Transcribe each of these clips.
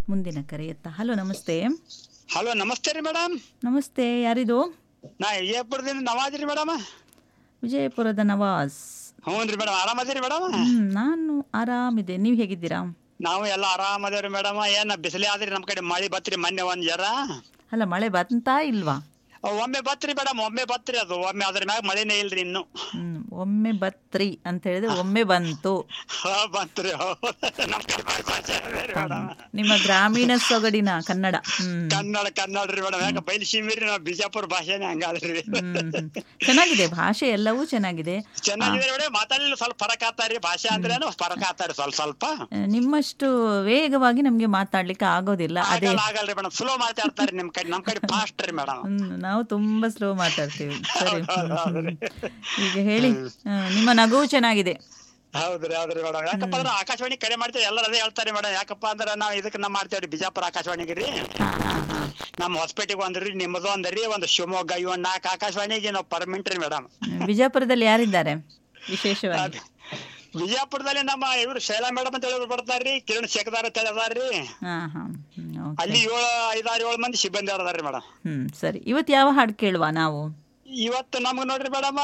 ಮುಂದಿನ ಕರೆಯತ್ತ ಹಲೋ ನಮಸ್ತೆ ಹಲೋ ನಮಸ್ತೆ ರೀ ಮೇಡಮ್ ನಮಸ್ತೆ ಯಾರಿದು ನಾ ವಿಜಯಪುರದಿಂದ ನವಾಜ್ ರೀ ಮೇಡಮ್ ವಿಜಯಪುರದ ನವಾಸ್ ಹ್ಞೂ ರೀ ಮೇಡಮ್ ಆರಾಮದಿರಿ ಮೇಡಮ್ ಹ್ಮ್ ನಾನು ಆರಾಮಿದೆ ನೀವು ಹೇಗಿದ್ದೀರಾ ನಾವು ಎಲ್ಲ ಆರಾಮದೇವ್ರಿ ಮೇಡಮ್ ಏನ್ ಬಿಸಿಲೇ ಆದ್ರಿ ನಮ್ ಕಡೆ ಮಳಿ ಬತ್ರಿ ಮೊನ್ನೆ ಒಂದ್ ಜರ ಅಲ್ಲ ಮಳೆ ಬಂತಾ ಇಲ್ವಾ ಒಮ್ಮೆ ಬತ್ರಿ ಮೇಡಮ್ ಒಮ್ಮೆ ಬತ್ರಿ ಅದು ಒಮ್ಮೆ ಅದ್ರ ಮ್ಯಾಗ ಮಳಿನೇ ಇಲ್ರಿ ಇನ್ನು ಹ್ಮ್ ಒಮ್ಮೆ ಬತ್ರಿ ಅಂತ ಹೇಳಿದ್ರೆ ಒಮ್ಮೆ ಬಂತು ಹಾ ಬಂತ್ರಿ ಹೌದು. ನಮ್ ಕಡೆ ಬಾರಿ ಭಾಷೆ ಅದೇ ರೀ ಮೇಡಮ್ ನಿಮ್ಮ ಗ್ರಾಮೀಣ ಸೊಗಡಿನ ಕನ್ನಡ ಹ್ಮ್ ಕನ್ನಡ ಕನ್ನಡ ರೀ ಮೇಡಮ್ ಯಾಕೆ ಬೈಲ್ಸೀಮಿ ರೀ ನಾವ್ ಬಿಜಾಪುರ ಭಾಷೆನೇ ಹಂಗಾದ್ರಿ ಹ್ಮ್ ಹ್ಮ್. ಚೆನ್ನಾಗಿದೆ ಭಾಷೆ ಎಲ್ಲವೂ ಚೆನ್ನಾಗಿದೆ ಚೆನ್ನಾಗಿದೆ ಮೇಡಮ್ ಮಾತಾಡಲಿಲ್ಲ ಸ್ವಲ್ಪ ಫರಕ್ ಆತಾರಿ ಭಾಷೆ ಅಂದ್ರೇನು ಫರಕ್ ಆತಾರಿ ಸ್ವಲ್ಪ ಸ್ವಲ್ಪ ಆ, ನಿಮ್ಮಷ್ಟು ವೇಗವಾಗಿ ನಮ್ಗೆ ಮಾತಾಡ್ಲಿಕ್ಕೆ ಆಗೋದಿಲ್ಲ ಅದೇ ಆಗಲ್ಲ ಆಗಲ್ರಿ ಮೇಡಮ್ ಸ್ಲೋ ಮಾತಾಡ್ತಾರಿ ನಿಮ್ ಕಡೆ ನಮ್ ಕಡೆ ಫಾಸ್ಟ್ ರೀ ಮೇಡಮ್ ಹ್ಮ್, ನಾವು ತುಂಬಾ ಸ್ಲೋ ಮಾತಾಡ್ತೀವಿ ಸರಿ ಹ್ಮ್, ಹ್ಮ್. ಈಗ ಹೇಳಿ ಆ, ನಿಮ್ಮ ನಗುವು ಚೆನ್ನಾಗಿದೆ ಹೌದ್ರಿ ಹೌದ್ರಿ ಮೇಡಮ್ ಯಾಕಪ್ಪ ಅಂದ್ರೆ ಆಕಾಶವಾಣಿ ಕರೆ ಮಾಡ್ತೇವೆ ಎಲ್ಲರೂ ಅದೇ ಹೇಳ್ತಾರೆ ಮೇಡಮ್ ಯಾಕಪ್ಪ ಅಂದ್ರೆ ನಾವು ಇದಕ್ಕೆ ನಮ್ಮ ಮಾಡ್ತೇವ್ರಿ ಬಿಜಾಪುರ ಆಕಾಶವಾಣಿಗೆ ರೀ ಹಾ, ಹಾ, ಹಾ. ನಮ್ಮ ಹೊಸಪೇಟೆಗೆ ಒಂದ್ರಿ ನಿಮ್ಮದು ಒಂದ್ರಿ ಒಂದು ಶಿವಮೊಗ್ಗ ಇವ್ ಒಂದ್ ನಾಲ್ಕು ಆಕಾಶವಾಣಿಗೆ ನಾವು ಪರ್ಮನೆಂಟ್ ರೀ ಮೇಡಮ್ ಬಿಜಾಪುರದಲ್ಲಿ ಯಾರಿದ್ದಾರೆ ವಿಶೇಷವಾಗಿ ವಿಜಯಪುರದಲ್ಲಿ ನಮ್ಮ ಇವ್ರು ಶೈಲಾ ಮೇಡಮ್ ಅಂತ ಹೇಳಿ ಬರ್ತಾರ್ರಿ ಕಿರಣ್ ಶೇಖದಾರ್ ಅಂತ ಹೇಳಿ ಅದಾರ್ರಿ ಹಾ ಹಾ ಹ್ಮ್, ಓಕೆ. ಅಲ್ಲಿ ಏಳು ಐದಾರು ಏಳು ಮಂದಿ ಸಿಬ್ಬಂದಿ ಅದಾರ್ರಿ ಮೇಡಮ್ ಹ್ಮ್ ಸರಿ ಇವತ್ತು ಯಾವ ಹಾಡು ಕೇಳುವ ನಾವು ಇವತ್ತು ನಮ್ಗೆ ನೋಡ್ರಿ ಮೇಡಮ್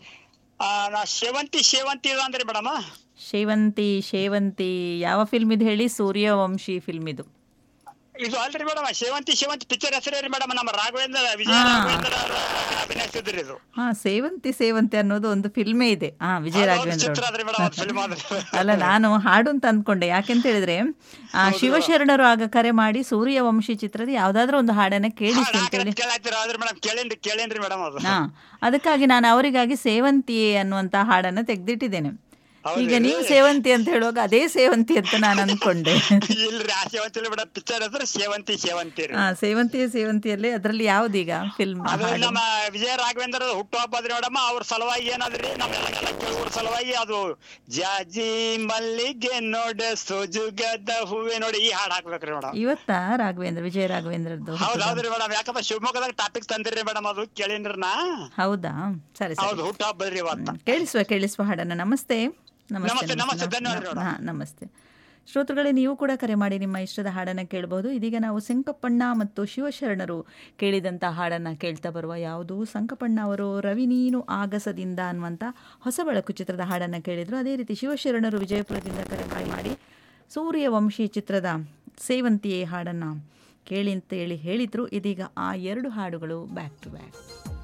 ನಾ ಸೇವಂತಿ ಸೇವಂತಿ ಇದು ಅಂದ್ರಿ ಮೇಡಮ್ ಶೇವಂತಿ ಶೇವಂತಿ ಯಾವ ಫಿಲ್ಮ್ ಇದು ಹೇಳಿ ಸೂರ್ಯವಂಶಿ ಫಿಲ್ಮ್ ಇದು ಇದು ಅಲ್ರಿ ಮೇಡಮ್ ಸೇವಂತಿ ಸೇವಂತಿ ಪಿಕ್ಚರ್ ಹೆಸರೇ ರೀ ಮೇಡಮ್ ನಮ್ಮ ರಾಘವೇಂದ್ರ ವಿಜಯ ಹಾ. ರಾಘವೇಂದ್ರ ಅಭಿನಯಿಸಿದ್ರಿ ಇದು ಹಾ ಸೇವಂತಿ ಸೇವಂತಿ ಅನ್ನೋದು ಒಂದು ಫಿಲ್ಮೇ ಇದೆ ಹಾ ವಿಜಯ ಅದು ರಾಘವೇಂದ್ರ ಚಿತ್ರ ಅವ್ರದ್ದು. ಅದ್ರಿ ಮೇಡಮ್ ಫಿಲ್ಮ್ ಆದ್ರಿ ಅಲ್ಲ ನಾನು ಹಾಡು ಅಂತ ಅಂದ್ಕೊಂಡೆ ಯಾಕೆಂತ ಹೇಳಿದ್ರೆ ಆ ಶಿವಶರಣರು ಆಗ ಕರೆ ಮಾಡಿ ಸೂರ್ಯವಂಶಿ ಚಿತ್ರದ ಯಾವ್ದಾದ್ರೂ ಒಂದು ಹಾಡನ್ನ ಕೇಳಿಸಿ ಅಂತೇಳಿ ಕೇಳಾಯ್ತಿರ ಆದ್ರಿ ಮೇಡಮ್ ಕೇಳೇನ್ರಿ ಕೇಳೇನ್ರಿ ಮೇಡಮ್ ಅದು ಹಾ ಅದಕ್ಕಾಗಿ ನಾನು ಅವರಿಗಾಗಿ ಸೇವಂತಿ ಅನ್ನುವಂತ ಹಾಡನ್ನ ತೆಗೆದಿಟ್ಟಿದ್ದೇನೆ ಈಗ ನೀವು ಸೇವಂತಿ ಅಂತ ಹೇಳುವಾಗ ಅದೇ ಸೇವಂತಿ ಅಂತ ನಾನು ಅಂದ್ಕೊಂಡೆ ಇಲ್ರಿ ಆ ಸೇವಂತಿ ಮೇಡಮ್ ಪಿಕ್ಚರ್ ಹೆಸರು ಸೇವಂತಿ ಸೇವಂತಿ ರೀ ಹಾ ಸೇವಂತಿ ಸೇವಂತಿಯಲ್ಲಿ ಅದರಲ್ಲಿ ಯಾವ್ದೀಗ ಫಿಲ್ಮ್ ಅದು ನಮ್ಮ ವಿಜಯ ರಾಘವೇಂದ್ರ ಹುಟ್ಟುಹಬ್ಬ ಅದ್ರಿ ಮೇಡಮ್ ಅವ್ರ ಸಲುವಾಗಿ ಏನಾದ್ರಿ ನಮ್ಮೆಲ್ಲ ಕೇಳುವ್ರ ಸಲುವಾಗಿ ಅದು ಜಾಜಿ ಮಲ್ಲಿಗೆ ನೋಡ ಸೋಜುಗದ ಹೂವೆ ನೋಡಿ ಈ ಹಾಡ್ ಹಾಕ್ಬೇಕ್ರಿ ಮೇಡಮ್ ಇವತ್ತಾ ರಾಘವೇಂದ್ರ ವಿಜಯ ರಾಘವೇಂದ್ರದ್ದು ಹೌದ್ ಹೌದ್ರಿ ಮೇಡಮ್ ಯಾಕಪ್ಪ ಶಿವಮೊಗ್ಗದಾಗ ಟಾಪಿಕ್ ತಂದಿರಿ ಮೇಡಮ್ ಅದು ಕೇಳಿನ್ರಿ ನಾ ಹೌದಾ ಸರಿ ಸರಿ ಹೌದು ಹುಟ್ಟುಹಬ್ಬ ರೀ ಇವತ್ತ ಹ್ಮ್. ಕೇಳಿಸುವ ಕೇಳಿಸುವ ಹಾಡನ್ನ ನಮಸ್ತೆ ನಮಸ್ತೆ, ನಮಸ್ತೆ, ನಮ- ಧನ್ಯವಾದಗಳು ನ- ಹಾ, ನಮಸ್ತೆ ಶ್ರೋತೃಗಳೇ ನೀವು ಕೂಡ ಕರೆ ಮಾಡಿ ನಿಮ್ಮ ಇಷ್ಟದ ಹಾಡನ್ನು ಕೇಳಬಹುದು ಇದೀಗ ನಾವು ಸಂಕಪ್ಪಣ್ಣ ಮತ್ತು ಶಿವಶರಣರು ಕೇಳಿದಂಥ ಹಾಡನ್ನು ಕೇಳ್ತಾ ಬರುವ ಯಾವುದು ಸಂಕಪ್ಪಣ್ಣ ಅವರು ರವಿ ನೀನು ಆಗಸದಿಂದ ಅನ್ನುವಂಥ ಹೊಸ ಬೆಳಕು ಚಿತ್ರದ ಹಾಡನ್ನು ಕೇಳಿದರು ಅದೇ ರೀತಿ ಶಿವಶರಣರು ವಿಜಯಪುರದಿಂದ ಕರೆ ಮಾಡಿ ಮಾಡಿ ಸೂರ್ಯವಂಶಿ ಚಿತ್ರದ ಸೇವಂತಿಯೇ ಹಾಡನ್ನು ಕೇಳಿ ಅಂತೇಳಿ ಹೇಳಿದರು ಇದೀಗ ಆ ಎರಡು ಹಾಡುಗಳು ಬ್ಯಾಕ್ ಟು ಬ್ಯಾಕ್